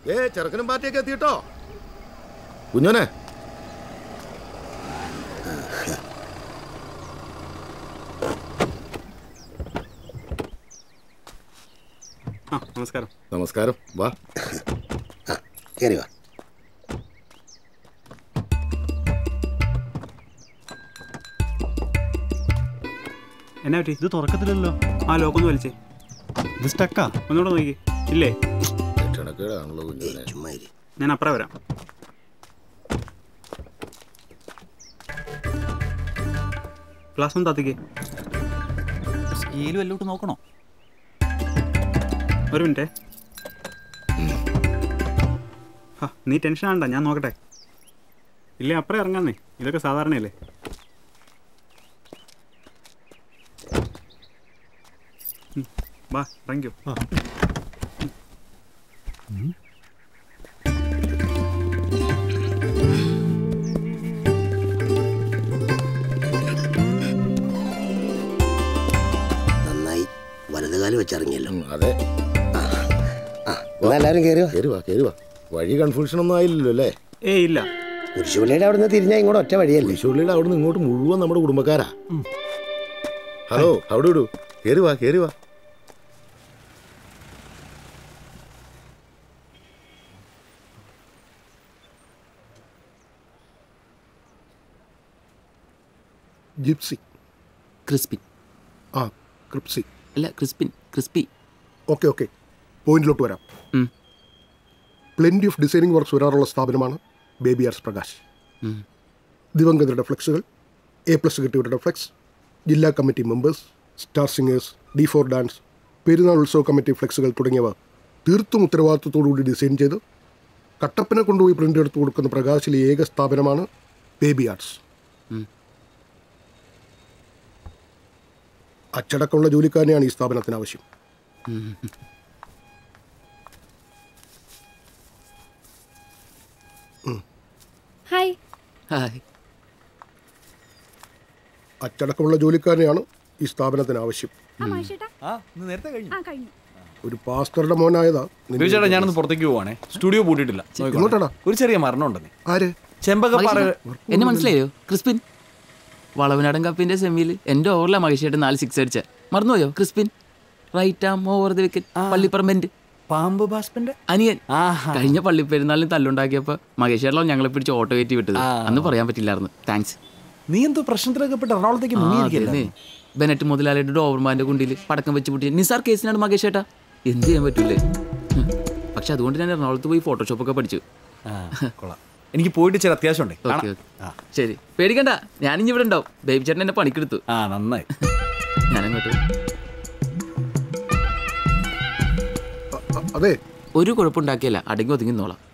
ഏ ചെറുക്കനും പാർട്ടിയൊക്കെ എത്തിയിട്ടോ കുഞ്ഞോനെ ആ നമസ്കാരം നമസ്കാരം വാ കയറി വാ എന്നാ പറ്റി ഇത് തുറക്കത്തില്ലല്ലോ ആ ലോക്കൊന്ന് വലിച്ചേ ഇത് സ്റ്റക്കാ ഒന്നുകൂടെ നോക്കി ഇല്ലേ ലക്ഷണക്കേടാണല്ലോ കുഞ്ഞോനെ ചുമ്മാ ഇരി. ഞാൻ അപ്പുറം വരാം ഗ്ലാസ് ഒന്ന് താത്തിക്കേ സ്കെയിൽ വല്ലോട്ട് നോക്കണോ ഒരു മിനിറ്റേ ആ നീ ടെൻഷൻ ആണ്ട ഞാൻ നോക്കട്ടെ ഇല്ലേ അപ്പുറം ഇറങ്ങാന്നേ ഇതൊക്കെ സാധാരണയല്ലേ ഉം, വാ ഇറങ്ങിക്കോ നന്നായി വലതുകാലം വെച്ചിറങ്ങിയല്ലോ ഉം, അതെ ആ എന്നാ എല്ലാവരും കയറി വാ കയറി വാ കയറി വാ വഴി കൺഫ്യൂഷൻ ഒന്നും ആയില്ലല്ലോ അല്ലേ ഏ ഇല്ല കുരിശുപള്ളിയുടെ അവിടെ നിന്ന് തിരിഞ്ഞാൽ ഇങ്ങോട്ട് ഒറ്റ വഴിയല്ലേ വിഷുള്ളിയുടെ അവിടുന്ന് ഇങ്ങോട്ട് മുഴുവൻ നമ്മുടെ കുടുംബക്കാരാ ഹലോ അവിടെ വിടൂ കയറി വാ കയറി വാ ജിപ്സി ക്രിസ്പിൻ ആ ക്രിപ്സി അല്ല ക്രിസ്പിൻ ക്രിസ്പി ഓക്കെ ഓക്കെ പോയിന്റിലോട്ട് വരാം ഉം. പ്ലെൻറ്റി ഓഫ് ഡിസൈനിങ് വർക്ക്സ് വരാറുള്ള സ്ഥാപനമാണ് ബേബി ആർട്സ് പ്രകാശ് ദിവംഗതരുടെ ഫ്ലെക്സുകൾ എ പ്ലസ് കിട്ടിയവരുടെ ഫ്ലെക്സ് ജില്ലാ committee members star singers D four dance പെരുന്നാൾ ഉത്സവ കമ്മിറ്റി ഫ്ലെക്സുകൾ തുടങ്ങിയവ തീർത്തും ഉത്തരവാദിത്വത്തോടുകൂടി ഡിസൈൻ ചെയ്ത് കട്ടപ്പന കൊണ്ടുപോയി പ്രിൻ്റ് എടുത്ത് കൊടുക്കുന്ന പ്രകാശിലെ ഏക സ്ഥാപനമാണ് ബേബി ആർട്സ് അച്ചടക്കമുള്ള ജോലിക്കാരനെയാണ് ഈ സ്ഥാപനത്തിന് ആവശ്യം ഹായ് ഹായ് അച്ചടക്കമുള്ള ജോലിക്കാരനെയാണ് ഈ സ്ഥാപനത്തിന് ആവശ്യം ആ മാഷേട്ടാ ആ ഇന്ന് നേരത്തെ കഴിഞ്ഞു ആ കഴിഞ്ഞു ഒരു പാസ്റ്ററുടെ മോനായതാ നിന്റെ ചേട്ടാ ഞാനൊന്ന് പുറത്തേക്ക് പോവാണേ സ്റ്റുഡിയോ പൂട്ടിയിട്ടില്ല നോക്കിക്കോളെ. എങ്ങോട്ടാടാ? ഒരു ചെറിയ മരണം ഉണ്ടെന്നേ ആര് ചെമ്പകപ്പാറ എന്നെ മനസ്സിലായോ ക്രിസ്പിൻ വളവനാടൻ കപ്പിന്റെ സെമിയിൽ എന്റെ ഓവറിലെ മഹിഷയായിട്ട് നാല് സിക്സ് അടിച്ച മറന്നുപോയോ Crispin right arm over the wicket പള്ളിപ്പറമ്പന്റ് പാമ്പ് ബാസ്പന്റെ അനിയൻ ആഹാ. കഴിഞ്ഞ പള്ളിപ്പെരുന്നാളിന് തല്ലുണ്ടാക്കിയപ്പോ മഹേഷേട്ടനോ ഞങ്ങളെ പിടിച്ച് ഓട്ടോ കയറ്റി വിട്ടത് അന്ന് പറയാൻ പറ്റില്ലായിരുന്നു താങ്ക്സ് നീ എന്തോ പ്രശ്നത്തിലൊക്കെ പെട്ട് എറണാകുളത്തേക്ക് മുങ്ങിയിരിക്കല്ലേ ബെനറ്റ് മുതലാളിയുടെ ഡോവർമാന്റെ കുണ്ടിയിൽ പടക്കം വെച്ച് പൊട്ടി നിസാർ കേസിനാണ് മകേഷ് ഏട്ടാ എന്ത് ചെയ്യാൻ പറ്റൂലേ ഹും. പക്ഷെ അതുകൊണ്ട് ഞാൻ എറണാകുളത്ത് പോയി ഫോട്ടോഷോപ്പ് ഒക്കെ പഠിച്ചു കൊള്ളാം എനിക്ക് പോയിട്ട് ചില അത്യാവശ്യം ഉണ്ട് ഓക്കെ ഓക്കെ ശരി പേടിക്കണ്ട ഞാനിഞ്ഞി ഇവിടെ ഉണ്ടാവും ബേബി ചേട്ടൻ എന്നെ പണിക്കെടുത്തു ആ നന്നായി ഞാനങ്ങോട്ട് അ- അതെ ഒരു കുഴപ്പമുണ്ടാക്കിയല്ല അടങ്ങി ഒതുങ്ങി നോളാം